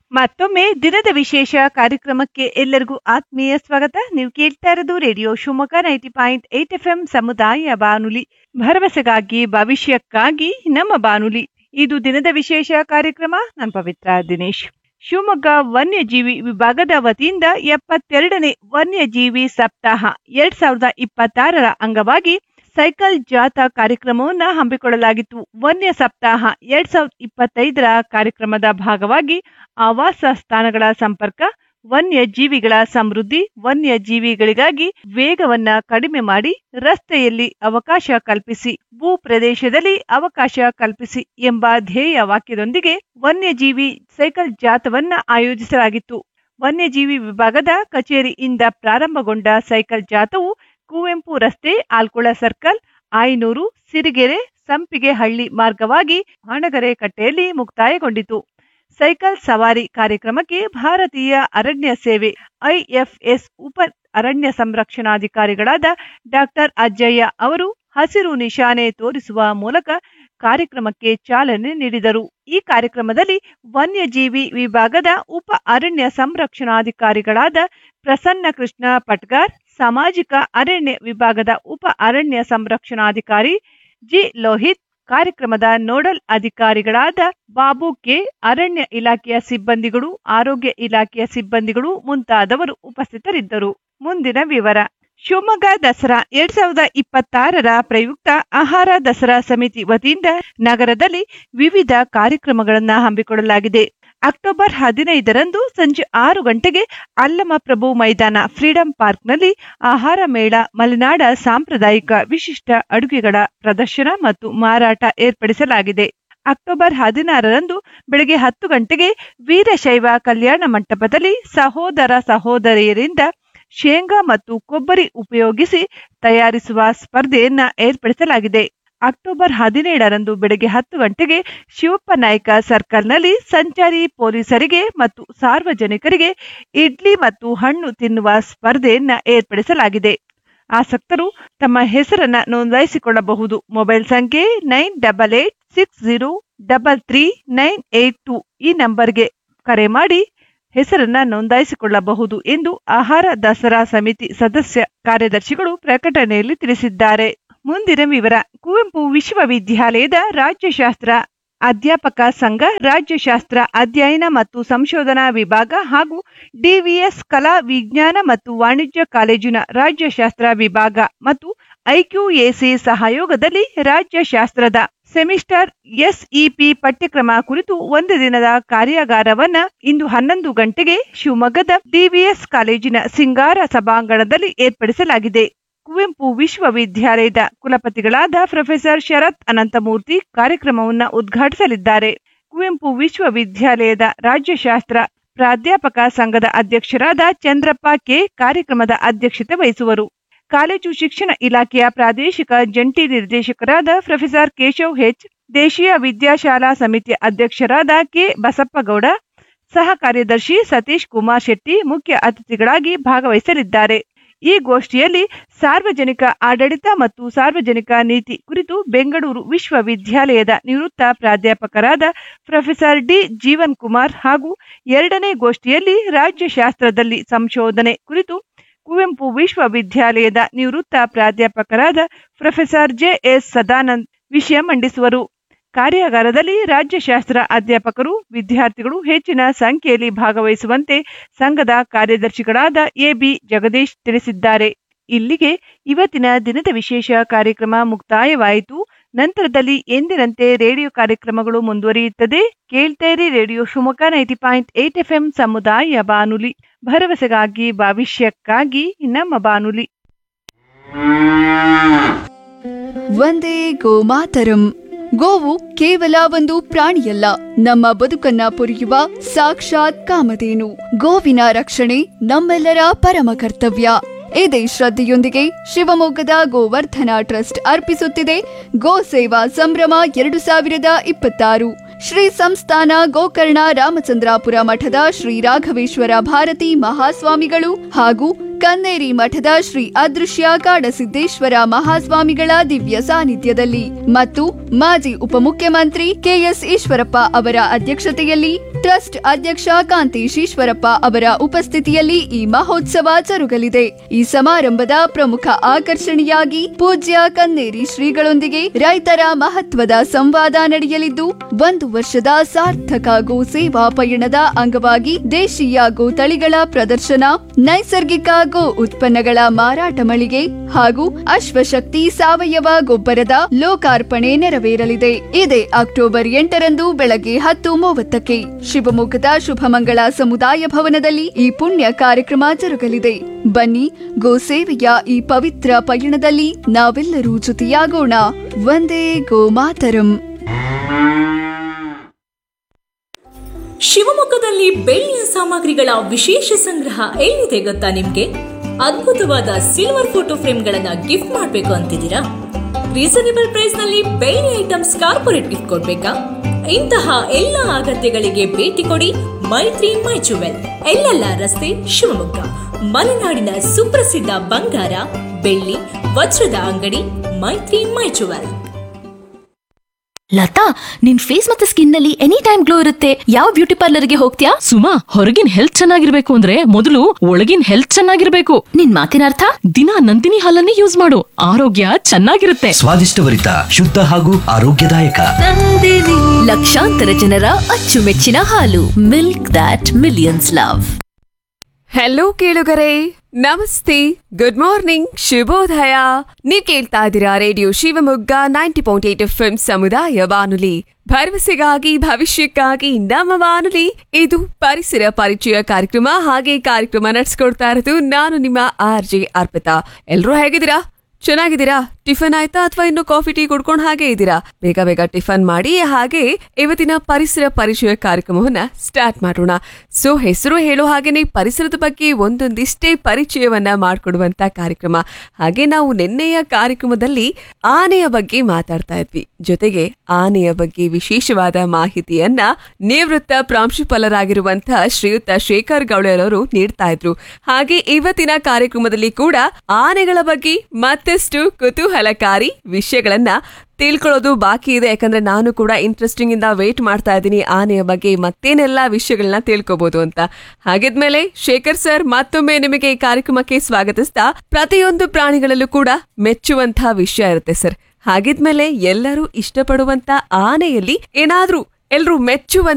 ಮತ್ತೊಮ್ಮೆ ದಿನದ ವಿಶೇಷ ಕಾರ್ಯಕ್ರಮಕ್ಕೆ ಎಲ್ಲರಿಗೂ ಆತ್ಮೀಯ ಸ್ವಾಗತ ನೀವು ಕೇಳ್ತಾ ಇರೋದು radio Shivamogga ninety point eight F M ಸಮುದಾಯ ಬಾನುಲಿ ಭರವಸೆಗಾಗಿ ಭವಿಷ್ಯಕ್ಕಾಗಿ ನಮ್ಮ ಬಾನುಲಿ ಇದು ದಿನದ ವಿಶೇಷ ಕಾರ್ಯಕ್ರಮ ನಾನು ಪವಿತ್ರ ದಿನೇಶ್ ಶಿವಮೊಗ್ಗ ವನ್ಯಜೀವಿ ವಿಭಾಗದ ವತಿಯಿಂದ ಎಪ್ಪತ್ತೆರಡನೇ ವನ್ಯಜೀವಿ ಸಪ್ತಾಹ ಎರಡ್ ಸಾವಿರದ ಇಪ್ಪತ್ತಾರರ ಅಂಗವಾಗಿ ಸೈಕಲ್ ಜಾಥಾ ಕಾರ್ಯಕ್ರಮವನ್ನು ಹಮ್ಮಿಕೊಳ್ಳಲಾಗಿತ್ತು ವನ್ಯ ಸಪ್ತಾಹ ಎರಡ್ ಸಾವಿರದ ಇಪ್ಪತ್ತೈದರ ಕಾರ್ಯಕ್ರಮದ ಭಾಗವಾಗಿ ಆವಾಸ ಸ್ಥಾನಗಳ ಸಂಪರ್ಕ ವನ್ಯ ಜೀವಿಗಳ ಸಮೃದ್ಧಿ ವನ್ಯ ಜೀವಿಗಳಿಗಾಗಿ ವೇಗವನ್ನ ಕಡಿಮೆ ಮಾಡಿ ರಸ್ತೆಯಲ್ಲಿ ಅವಕಾಶ ಕಲ್ಪಿಸಿ ಭೂ ಪ್ರದೇಶದಲ್ಲಿ ಅವಕಾಶ ಕಲ್ಪಿಸಿ ಎಂಬ ಧ್ಯೇಯ ವಾಕ್ಯದೊಂದಿಗೆ ವನ್ಯಜೀವಿ ಸೈಕಲ್ ಜಾಥವನ್ನ ಆಯೋಜಿಸಲಾಗಿತ್ತು ವನ್ಯಜೀವಿ ವಿಭಾಗದ ಕಚೇರಿಯಿಂದ ಪ್ರಾರಂಭಗೊಂಡ ಸೈಕಲ್ ಜಾಥವು ಕುವೆಂಪು ರಸ್ತೆ ಆಲ್ಕೊಳ ಸರ್ಕಲ್ ಆಯನೂರು ಸಿರಿಗೆರೆ ಸಂಪಿಗೆ ಹಳ್ಳಿ ಮಾರ್ಗವಾಗಿ ಹಣಗರೆ ಕಟ್ಟೆಯಲ್ಲಿ ಮುಕ್ತಾಯಗೊಂಡಿತು ಸೈಕಲ್ ಸವಾರಿ ಕಾರ್ಯಕ್ರಮಕ್ಕೆ ಭಾರತೀಯ ಅರಣ್ಯ ಸೇವೆ ಐಎಫ್ಎಸ್ ಉಪ ಅರಣ್ಯ ಸಂರಕ್ಷಣಾಧಿಕಾರಿಗಳಾದ ಡಾಕ್ಟರ್ ಅಜ್ಜಯ್ಯ ಅವರು ಹಸಿರು ನಿಶಾನೆ ತೋರಿಸುವ ಮೂಲಕ ಕಾರ್ಯಕ್ರಮಕ್ಕೆ ಚಾಲನೆ ನೀಡಿದರು ಈ ಕಾರ್ಯಕ್ರಮದಲ್ಲಿ ವನ್ಯಜೀವಿ ವಿಭಾಗದ ಉಪ ಅರಣ್ಯ ಸಂರಕ್ಷಣಾಧಿಕಾರಿಗಳಾದ ಪ್ರಸನ್ನ ಕೃಷ್ಣ ಪಟ್ಗಾರ್ ಸಾಮಾಜಿಕ ಅರಣ್ಯ ವಿಭಾಗದ ಉಪ ಅರಣ್ಯ ಸಂರಕ್ಷಣಾಧಿಕಾರಿ ಜಿ ಲೋಹಿತ್ ಕಾರ್ಯಕ್ರಮದ ನೋಡಲ್ ಅಧಿಕಾರಿಗಳಾದ ಬಾಬು ಕೆ ಅರಣ್ಯ ಇಲಾಖೆಯ ಸಿಬ್ಬಂದಿಗಳು ಆರೋಗ್ಯ ಇಲಾಖೆಯ ಸಿಬ್ಬಂದಿಗಳು ಮುಂತಾದವರು ಉಪಸ್ಥಿತರಿದ್ದರು ಮುಂದಿನ ವಿವರ ಶಿವಮೊಗ್ಗ ದಸರಾ ಎರಡ್ ಸಾವಿರದ ಇಪ್ಪತ್ತಾರರ ಪ್ರಯುಕ್ತ ಆಹಾರ ದಸರಾ ಸಮಿತಿ ವತಿಯಿಂದ ನಗರದಲ್ಲಿ ವಿವಿಧ ಕಾರ್ಯಕ್ರಮಗಳನ್ನು ಹಮ್ಮಿಕೊಳ್ಳಲಾಗಿದೆ ಅಕ್ಟೋಬರ್ ಹದಿನೈದರಂದು ಸಂಜೆ ಆರು ಗಂಟೆಗೆ ಅಲ್ಲಮಪ್ರಭು ಮೈದಾನ ಫ್ರೀಡಂ ಪಾರ್ಕ್ನಲ್ಲಿ ಆಹಾರ ಮೇಳ ಮಲೆನಾಡ ಸಾಂಪ್ರದಾಯಿಕ ವಿಶಿಷ್ಟ ಅಡುಗೆಗಳ ಪ್ರದರ್ಶನ ಮತ್ತು ಮಾರಾಟ ಏರ್ಪಡಿಸಲಾಗಿದೆ ಅಕ್ಟೋಬರ್ ಹದಿನಾರರಂದು ಬೆಳಗ್ಗೆ ಹತ್ತು ಗಂಟೆಗೆ ವೀರಶೈವ ಕಲ್ಯಾಣ ಮಂಟಪದಲ್ಲಿ ಸಹೋದರ ಸಹೋದರಿಯರಿಂದ ಶೇಂಗಾ ಮತ್ತು ಕೊಬ್ಬರಿ ಉಪಯೋಗಿಸಿ ತಯಾರಿಸುವ ಸ್ಪರ್ಧೆಯನ್ನ ಏರ್ಪಡಿಸಲಾಗಿದೆ ಅಕ್ಟೋಬರ್ ಹದಿನೇಳರಂದು ಬೆಳಗ್ಗೆ ಹತ್ತು ಗಂಟೆಗೆ ಶಿವಪ್ಪ ನಾಯ್ಕ ಸರ್ಕಲ್ನಲ್ಲಿ ಸಂಚಾರಿ ಪೊಲೀಸರಿಗೆ ಮತ್ತು ಸಾರ್ವಜನಿಕರಿಗೆ ಇಡ್ಲಿ ಮತ್ತು ಹಣ್ಣು ತಿನ್ನುವ ಸ್ಪರ್ಧೆಯನ್ನ ಏರ್ಪಡಿಸಲಾಗಿದೆ ಆಸಕ್ತರು ತಮ್ಮ ಹೆಸರನ್ನ ನೋಂದಾಯಿಸಿಕೊಳ್ಳಬಹುದು ಮೊಬೈಲ್ ಸಂಖ್ಯೆ nine double eight six zero double three nine eight two ಈ ನಂಬರ್ಗೆ ಕರೆ ಮಾಡಿ ಹೆಸರನ್ನ ನೋಂದಾಯಿಸಿಕೊಳ್ಳಬಹುದು ಎಂದು ಆಹಾರ ದಸರಾ ಸಮಿತಿ ಸದಸ್ಯ ಕಾರ್ಯದರ್ಶಿಗಳು ಪ್ರಕಟಣೆಯಲ್ಲಿ ತಿಳಿಸಿದ್ದಾರೆ ಮುಂದಿನ ವಿವರ ಕುವೆಂಪು ವಿಶ್ವವಿದ್ಯಾಲಯದ ರಾಜ್ಯಶಾಸ್ತ್ರ ಅಧ್ಯಾಪಕ ಸಂಘ ರಾಜ್ಯಶಾಸ್ತ್ರ ಅಧ್ಯಯನ ಮತ್ತು ಸಂಶೋಧನಾ ವಿಭಾಗ ಹಾಗೂ ಡಿವಿಎಸ್ ಕಲಾ ವಿಜ್ಞಾನ ಮತ್ತು ವಾಣಿಜ್ಯ ಕಾಲೇಜಿನ ರಾಜ್ಯಶಾಸ್ತ್ರ ವಿಭಾಗ ಮತ್ತು ಐಕ್ಯೂಎಸಿ ಸಹಯೋಗದಲ್ಲಿ ರಾಜ್ಯಶಾಸ್ತ್ರದ ಸೆಮಿಸ್ಟರ್ ಎಸ್ಇಪಿ ಪಠ್ಯಕ್ರಮ ಕುರಿತು ಒಂದು ದಿನದ ಕಾರ್ಯಾಗಾರವನ್ನ ಇಂದು ಹನ್ನೊಂದು ಗಂಟೆಗೆ ಶಿವಮೊಗ್ಗದ ಡಿವಿಎಸ್ ಕಾಲೇಜಿನ ಸಿಂಗಾರ ಸಭಾಂಗಣದಲ್ಲಿ ಏರ್ಪಡಿಸಲಾಗಿದೆ ಕುವೆಂಪು ವಿಶ್ವವಿದ್ಯಾಲಯದ ಕುಲಪತಿಗಳಾದ ಪ್ರೊಫೆಸರ್ ಶರತ್ ಅನಂತಮೂರ್ತಿ ಕಾರ್ಯಕ್ರಮವನ್ನು ಉದ್ಘಾಟಿಸಲಿದ್ದಾರೆ ಕುವೆಂಪು ವಿಶ್ವವಿದ್ಯಾಲಯದ ರಾಜ್ಯಶಾಸ್ತ್ರ ಪ್ರಾಧ್ಯಾಪಕ ಸಂಘದ ಅಧ್ಯಕ್ಷರಾದ ಚಂದ್ರಪ್ಪ ಕೆ ಕಾರ್ಯಕ್ರಮದ ಅಧ್ಯಕ್ಷತೆ ವಹಿಸುವರು ಕಾಲೇಜು ಶಿಕ್ಷಣ ಇಲಾಖೆಯ ಪ್ರಾದೇಶಿಕ ಜಂಟಿ ನಿರ್ದೇಶಕರಾದ ಪ್ರೊಫೆಸರ್ ಕೇಶವ್ ಹೆಚ್ ದೇಶೀಯ ವಿದ್ಯಾಶಾಲಾ ಸಮಿತಿಯ ಅಧ್ಯಕ್ಷರಾದ ಕೆ ಬಸಪ್ಪಗೌಡ ಸಹ ಕಾರ್ಯದರ್ಶಿ ಸತೀಶ್ ಕುಮಾರ್ ಶೆಟ್ಟಿ ಮುಖ್ಯ ಅತಿಥಿಗಳಾಗಿ ಭಾಗವಹಿಸಲಿದ್ದಾರೆ ಈ ಗೋಷ್ಠಿಯಲ್ಲಿ ಸಾರ್ವಜನಿಕ ಆಡಳಿತ ಮತ್ತು ಸಾರ್ವಜನಿಕ ನೀತಿ ಕುರಿತು ಬೆಂಗಳೂರು ವಿಶ್ವವಿದ್ಯಾಲಯದ ನಿವೃತ್ತ ಪ್ರಾಧ್ಯಾಪಕರಾದ ಪ್ರೊಫೆಸರ್ ಡಿ ಜೀವನ್ ಕುಮಾರ್ ಹಾಗೂ ಎರಡನೇ ಗೋಷ್ಠಿಯಲ್ಲಿ ರಾಜ್ಯಶಾಸ್ತ್ರದಲ್ಲಿ ಸಂಶೋಧನೆ ಕುರಿತು ಕುವೆಂಪು ವಿಶ್ವವಿದ್ಯಾಲಯದ ನಿವೃತ್ತ ಪ್ರಾಧ್ಯಾಪಕರಾದ ಪ್ರೊಫೆಸರ್ ಜೆ ಎಸ್ ಸದಾನಂದ್ ವಿಷಯ ಮಂಡಿಸುವರು ಕಾರ್ಯಾಗಾರದಲ್ಲಿ ರಾಜ್ಯಶಾಸ್ತ್ರ ಅಧ್ಯಾಪಕರು ವಿದ್ಯಾರ್ಥಿಗಳು ಹೆಚ್ಚಿನ ಸಂಖ್ಯೆಯಲ್ಲಿ ಭಾಗವಹಿಸುವಂತೆ ಸಂಘದ ಕಾರ್ಯದರ್ಶಿಗಳಾದ ಎಬಿ ಜಗದೀಶ್ ತಿಳಿಸಿದ್ದಾರೆ ಇಲ್ಲಿಗೆ ಇವತ್ತಿನ ದಿನದ ವಿಶೇಷ ಕಾರ್ಯಕ್ರಮ ಮುಕ್ತಾಯವಾಯಿತು ನಂತರದಲ್ಲಿ ಎಂದಿನಂತೆ ರೇಡಿಯೋ ಕಾರ್ಯಕ್ರಮಗಳು ಮುಂದುವರಿಯುತ್ತದೆ ಕೇಳ್ತೇರಿ radio Shivamogga ninety point eight F M ಸಮುದಾಯ ಬಾನುಲಿ ಭರವಸೆಗಾಗಿ ಭವಿಷ್ಯಕ್ಕಾಗಿ ನಮ್ಮ ಬಾನುಲಿ ವಂದೇ ಗೋಮಾತರಂ ಗೋವು ಕೇವಲ ಒಂದು ಪ್ರಾಣಿಯಲ್ಲ ನಮ್ಮ ಬದುಕನ್ನ ಪೊರೆಯುವ ಸಾಕ್ಷಾತ್ ಕಾಮಧೇನು ಗೋವಿನ ರಕ್ಷಣೆ ನಮ್ಮೆಲ್ಲರ ಪರಮ ಕರ್ತವ್ಯ ಇದೇ ಶ್ರದ್ಧೆಯೊಂದಿಗೆ ಶಿವಮೊಗ್ಗದ ಗೋವರ್ಧನ ಟ್ರಸ್ಟ್ ಅರ್ಪಿಸುತ್ತಿದೆ ಗೋ ಸೇವಾ ಸಂಭ್ರಮ ಎರಡು ಸಾವಿರದ ಇಪ್ಪತ್ತಾರು ಶ್ರೀ ಸಂಸ್ಥಾನ ಗೋಕರ್ಣ ರಾಮಚಂದ್ರಾಪುರ ಮಠದ ಶ್ರೀ ರಾಘವೇಶ್ವರ ಭಾರತಿ ಮಹಾಸ್ವಾಮಿಗಳು ಹಾಗೂ ಕನ್ನೇರಿ ಮಠದ ಶ್ರೀ ಅದೃಶ್ಯ ಕಾಡಸಿದ್ದೇಶ್ವರ ಮಹಾಸ್ವಾಮಿಗಳ ದಿವ್ಯ ಸಾನ್ನಿಧ್ಯದಲ್ಲಿ ಮತ್ತು ಮಾಜಿ ಉಪಮುಖ್ಯಮಂತ್ರಿ ಕೆಎಸ್ ಈಶ್ವರಪ್ಪ ಅವರ ಅಧ್ಯಕ್ಷತೆಯಲ್ಲಿ ಟ್ರಸ್ಟ್ ಅಧ್ಯಕ್ಷ ಕಾಂತೇಶ್ ಈಶ್ವರಪ್ಪ ಅವರ ಉಪಸ್ಥಿತಿಯಲ್ಲಿ ಈ ಮಹೋತ್ಸವ ಜರುಗಲಿದೆ ಈ ಸಮಾರಂಭದ ಪ್ರಮುಖ ಆಕರ್ಷಣೆಯಾಗಿ ಪೂಜ್ಯ ಕನ್ನೇರಿ ಶ್ರೀಗಳೊಂದಿಗೆ ರೈತರ ಮಹತ್ವದ ಸಂವಾದ ನಡೆಯಲಿದ್ದು ಒಂದು ವರ್ಷದ ಸಾರ್ಥಕ ಗೋ ಸೇವಾ ಪಯಣದ ಅಂಗವಾಗಿ ದೇಶೀಯ ಗೋ ತಳಿಗಳ ಪ್ರದರ್ಶನ ನೈಸರ್ಗಿಕ ಗೋ ಉತ್ಪನ್ನಗಳ ಮಾರಾಟ ಮಳಿಗೆ ಹಾಗೂ ಅಶ್ವಶಕ್ತಿ ಸಾವಯವ ಗೊಬ್ಬರದ ಲೋಕಾರ್ಪಣೆ ನೆರವೇರಲಿದೆ ಇದೇ ಅಕ್ಟೋಬರ್ ಎಂಟರಂದು ಬೆಳಗ್ಗೆ ಹತ್ತು ಮೂವತ್ತಕ್ಕೆ ಶಿವಮೊಗ್ಗದ ಶುಭಮಂಗಳ ಸಮುದಾಯ ಭವನದಲ್ಲಿ ಈ ಪುಣ್ಯ ಕಾರ್ಯಕ್ರಮ ಜರುಗಲಿದೆ ಬನ್ನಿ ಗೋ ಸೇವೆಯ ಈ ಪವಿತ್ರ ಪಯಣದಲ್ಲಿ ನಾವೆಲ್ಲರೂ ಜೊತೆಯಾಗೋಣ ಒಂದೇ ಗೋ ಮಾತರಂ ಶಿವಮೊಗ್ಗದಲ್ಲಿ ಬೆಳ್ಳಿಯ ಸಾಮಗ್ರಿಗಳ ವಿಶೇಷ ಸಂಗ್ರಹ ಎಲ್ಲಿದೆ ಗೊತ್ತಾ ನಿಮ್ಗೆ ಅದ್ಭುತವಾದ ಸಿಲ್ವರ್ ಫೋಟೋ ಫ್ರೇಮ್ಗಳನ್ನ ಗಿಫ್ಟ್ ಮಾಡ್ಬೇಕು ಅಂತಿದ್ದೀರಾ ರೀಸನೇಬಲ್ ಪ್ರೈಸ್ ನಲ್ಲಿ ಬೆಳ್ಳಿ ಐಟಮ್ಸ್ ಕಾರ್ಪೊರೇಟ್ ಗಿಫ್ಟ್ ಕೊಡ್ಬೇಕಾ ಇಂತಹ ಎಲ್ಲ ಅಗತ್ಯಗಳಿಗೆ ಭೇಟಿ ಕೊಡಿ ಮೈತ್ರಿ ಮೈ ಜುವೆಲ್ ಎಲ್ಲೆಲ್ಲ ರಸ್ತೆ ಶಿವಮೊಗ್ಗ ಮಲೆನಾಡಿನ ಸುಪ್ರಸಿದ್ಧ ಬಂಗಾರ ಬೆಳ್ಳಿ ವಜ್ರದ ಅಂಗಡಿ ಮೈತ್ರಿ ಮೈ ಜುವೆಲ್ ಲತಾ ನಿನ್ ಫೇಸ್ ಮತ್ತೆ ಸ್ಕಿನ್ ನಲ್ಲಿ ಎನಿ ಟೈಮ್ ಗ್ಲೋ ಇರುತ್ತೆ ಯಾವ ಬ್ಯೂಟಿ ಪಾರ್ಲರ್ಗೆ ಹೋಗ್ತೀಯಾ ಸುಮಾ ಹೊರಗಿನ ಹೆಲ್ತ್ ಚೆನ್ನಾಗಿರ್ಬೇಕು ಅಂದ್ರೆ ಮೊದಲು ಒಳಗಿನ ಹೆಲ್ತ್ ಚೆನ್ನಾಗಿರ್ಬೇಕು ನಿನ್ ಮಾತಿನ ಅರ್ಥ ದಿನ ನಂದಿನಿ ಹಾಲನ್ನೇ ಯೂಸ್ ಮಾಡು ಆರೋಗ್ಯ ಚೆನ್ನಾಗಿರುತ್ತೆ ಸ್ವಾದಿಷ್ಟಭರಿತ ಶುದ್ಧ ಹಾಗೂ ಆರೋಗ್ಯದಾಯಕ ಲಕ್ಷಾಂತರ ಜನರ ಅಚ್ಚುಮೆಚ್ಚಿನ ಹಾಲು milk that millions love hello ಕೇಳುಗರೆ ನಮಸ್ತೆ ಗುಡ್ ಮಾರ್ನಿಂಗ್ ಶುಭೋದಯ ನೀವ್ ಕೇಳ್ತಾ ಇದ್ದೀರಾ radio Shivamogga ninety point eight F ಸಮುದಾಯ ಬಾನುಲಿ ಭರವಸೆಗಾಗಿ ಭವಿಷ್ಯಕ್ಕಾಗಿ ನಮ್ಮ ಬಾನುಲಿ ಇದು ಪರಿಸರ ಪರಿಚಯ ಕಾರ್ಯಕ್ರಮ ಹಾಗೆ ಕಾರ್ಯಕ್ರಮ ನಡೆಸ್ಕೊಡ್ತಾ ಇರೋದು ನಾನು ನಿಮ್ಮ ಆರ್ ಜೆ ಅರ್ಪಿತಾ ಎಲ್ರೂ ಹೇಗಿದ್ದೀರಾ ಚೆನ್ನಾಗಿದ್ದೀರಾ ಟಿಫನ್ ಆಯ್ತಾ ಅಥವಾ ಇನ್ನು ಕಾಫಿ ಟೀ ಕುಡ್ಕೊಂಡು ಹಾಗೆ ಇದ್ದೀರಾ ಬೇಗ ಬೇಗ ಟಿಫನ್ ಮಾಡಿ ಹಾಗೆ ಇವತ್ತಿನ ಪರಿಸರ ಪರಿಚಯ ಕಾರ್ಯಕ್ರಮವನ್ನ ಸ್ಟಾರ್ಟ್ ಮಾಡೋಣ ಸೊ ಹೆಸರು ಹೇಳೋ ಹಾಗೇನೆ ಪರಿಸರದ ಬಗ್ಗೆ ಒಂದೊಂದಿಷ್ಟೇ ಪರಿಚಯವನ್ನ ಮಾಡಿಕೊಡುವಂತ ಕಾರ್ಯಕ್ರಮ ಹಾಗೆ ನಾವು ನಿನ್ನೆಯ ಕಾರ್ಯಕ್ರಮದಲ್ಲಿ ಆನೆಯ ಬಗ್ಗೆ ಮಾತಾಡ್ತಾ ಇದ್ವಿ ಜೊತೆಗೆ ಆನೆಯ ಬಗ್ಗೆ ವಿಶೇಷವಾದ ಮಾಹಿತಿಯನ್ನ ನಿವೃತ್ತ ಪ್ರಾಂಶುಪಾಲರಾಗಿರುವಂತಹ ಶ್ರೀಯುತ ಶೇಖರ್ ಗೌಳರವರು ನೀಡ್ತಾ ಇದ್ರು ಹಾಗೆ ಇವತ್ತಿನ ಕಾರ್ಯಕ್ರಮದಲ್ಲಿ ಕೂಡ ಆನೆಗಳ ಬಗ್ಗೆ ಮತ್ತಷ್ಟು ಕುತೂಹಲಕಾರಿ ವಿಷಯಗಳನ್ನ ತಿಳ್ಕೊಳ್ಳೋದು ಬಾಕಿ ಇದೆ ಯಾಕಂದ್ರೆ ನಾನು ಕೂಡ ಇಂಟ್ರೆಸ್ಟಿಂಗ್ ಇಂದ ವೇಟ್ ಮಾಡ್ತಾ ಇದ್ದೀನಿ ಆನೆಯ ಬಗ್ಗೆ ಮತ್ತೇನೆಲ್ಲ ವಿಷಯಗಳನ್ನ ತಿಳ್ಕೊಬಹುದು ಅಂತ ಹಾಗಿದ್ಮೇಲೆ ಶೇಖರ್ ಸರ್ ಮತ್ತೊಮ್ಮೆ ನಿಮಗೆ ಈ ಕಾರ್ಯಕ್ರಮಕ್ಕೆ ಸ್ವಾಗತಿಸ್ತಾ ಪ್ರತಿಯೊಂದು ಪ್ರಾಣಿಗಳಲ್ಲೂ ಕೂಡ ಮೆಚ್ಚುವಂತಹ ವಿಷಯ ಇರುತ್ತೆ ಸರ್ ಹಾಗಿದ್ಮೇಲೆ ಎಲ್ಲರೂ ಇಷ್ಟಪಡುವಂತ ಆನೆಯಲ್ಲಿ ಏನಾದ್ರೂ ಎಲ್ರೂ ಮೆಚ್ಚುವಂತ